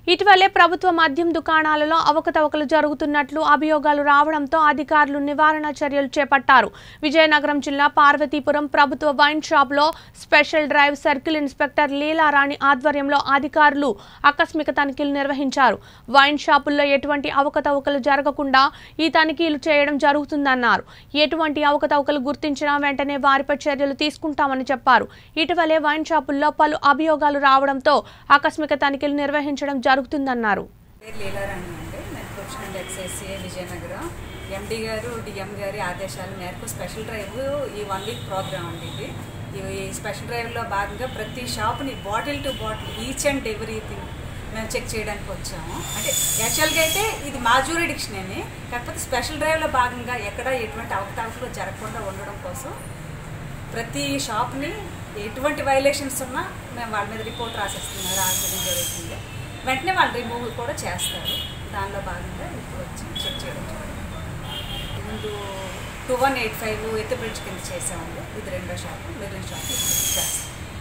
ఇటీవలే ప్రభుత్వ మద్యం దుకాణాలలో అవకతవకలు జరుగుతున్నట్లు అభియోగాలు రావడంతో అధికారులు నివారణ చర్యలు చేపట్టారు విజయనగరం జిల్లా పార్వతీపురం ప్రభుత్వ వైన్ షాప్లో special drive circle inspector Leelarani ఆధ్వర్యంలో అధికారులు ఆకస్మిక తనిఖీలు నిర్వహించారు వైన్ షాపుల్లో ఎటువంటి అవకతవకలు జరగకుండా ఈ తనిఖీలు చేయడం జరుగుతుందన్నారు ఎటువంటి అవకతవకలు గుర్తించినా వెంటనే వారిపై చర్యలు తీసుకుంటామని చెప్పారు ఇటీవలే వైన్ షాపుల్లో పలు అభియోగాలు రావడంతో ఆకస్మిక తనిఖీలు నిర్వహించడం జరుగుతుందన్నారు పేరు లీలారాణి అండి నేను ప్రొఫెషనల్ ఎక్సైసీఏ విజయనగరం ఎండి గారు డిఎం గారి ఆదేశాల మేరకు స్పెషల్ డ్రైవ్ ఈ వన్ వీక్ ప్రోగ్రామ్ అండి ఇది ఈ- ఈ స్పెషల్ డ్రైవ్లో భాగంగా ప్రతి షాప్ని bottle to bottle each and everything మేము చెక్ చేయడానికి వచ్చాము అంటే యాక్చువల్గా అయితే ఇది మా జ్యూరిడిక్షన్ అని కాకపోతే స్పెషల్ డ్రైవ్లో భాగంగా ఎక్కడ ఎటువంటి అవకతవకలు జరగకుండా ఉండడం కోసం ప్రతి షాప్ని ఎటువంటి వైలేషన్స్ ఉన్నా మేము వాళ్ళ మీద రిపోర్ట్ రాసేస్తున్నారు రాసేయడం జరుగుతుంది వెంటనే వాళ్ళు రిమూవ్ కూడా చేస్తారు దానిలో భాగంగా ఇప్పుడు వచ్చి చెక్ చేయడం జరిగింది ముందు టూ వన్ ఎయిట్ ఫైవ్ ఎత్తు బ్రిడ్జ్ కింద చేసామండి ఇది రెండో షాప్ మిగిలిన షాప్ ఇప్పుడు చేస్తాం